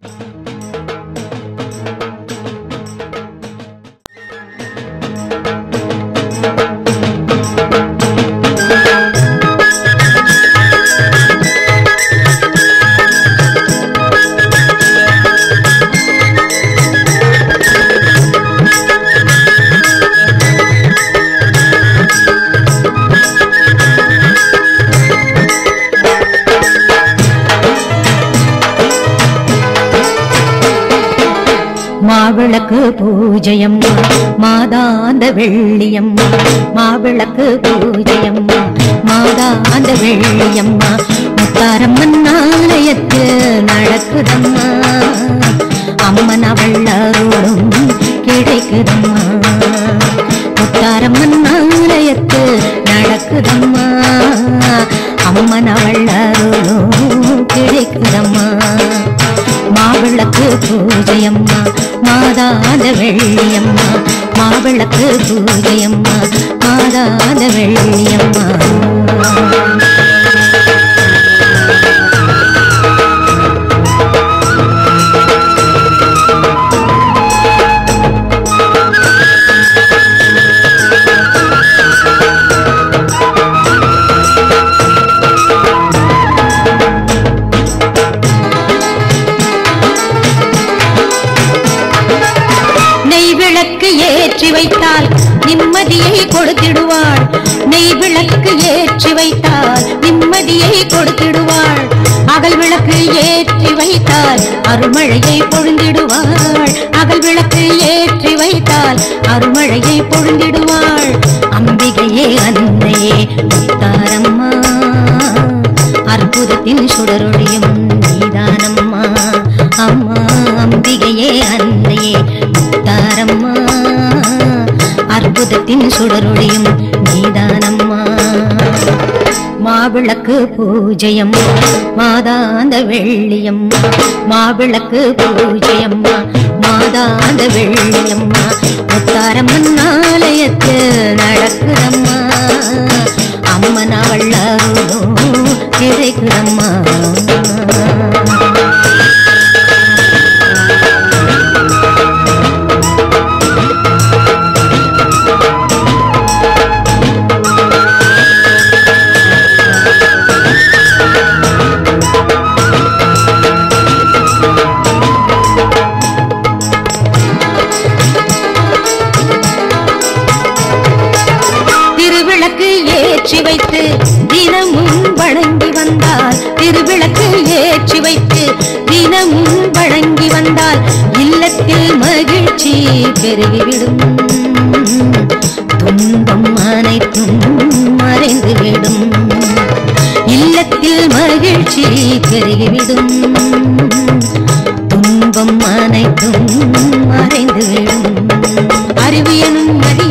மாவிளக்கு பூஜையம்மா மாதாந்த வெள்ளியம்மா மாவிளக்கு பூஜையம்மா மாதாந்த வெள்ளியம்மா முத்தாரம்மன் ஆலயத்து நடக்குதம்மா அம்மன் அவள் அருளும் கிடைக்குதம்மா முத்தாரம்மன் ஆலயத்து நடக்குதம்மா அம்மன் அவள் அருளும் கிடைக்குதம்மா மாவிளக்கு பூஜையம்மா மாதாத வெள்ளியம்மா மாவிளக்கு பூஜையம்மா மாதாத வெள்ளியம்மா நெய் விளக்கு ஏற்றி வைத்தால் நிம்மதியை கொடுத்திடுவாள் நெய் விளக்கு ஏற்றி வைத்தால் நிம்மதியை கொடுத்திடுவாள் அகல் விளக்கு ஏற்றி வைத்தால் அருமழையை பொழிந்திடுவாள் அகல் விளக்கு ஏற்றி வைத்தால் அருமழையை பொழிந்திடுவாள் அம்பிகையே அன்னையே முத்தாரம்மா அற்புதத்தின் சுடரொழியும் நீதானம்மா அம்மா அம்பிகையே அன்னையே முத்தாரம்மா அற்புதத்தின் சுடரொழியும் நீதானம்மா மாவிளக்கு பூஜையம்மா மாதாந்த வெள்ளியம்மா மாவிளக்கு பூஜையம்மா மாதாந்த வெள்ளியம்மா முத்தாரம்மன் ஆலயத்து நடக்குதம்மா அம்மன் அவள் அருளும் கிடைக்குதம்மா திருவிளக்கு ஏற்றி வைத்து தினமும் வணங்கி வந்தால் திருவிளக்கு ஏற்றி வைத்து தினமும் வணங்கி வந்தால் இல்லத்தில் மகிழ்ச்சி பெருகிவிடும் துன்பம் அனைத்தும் மறைந்துவிடும் இல்லத்தில் மகிழ்ச்சி பெருகிவிடும் துன்பம் அனைத்தும் மறைந்துவிடும் அறிவு எனும் மதி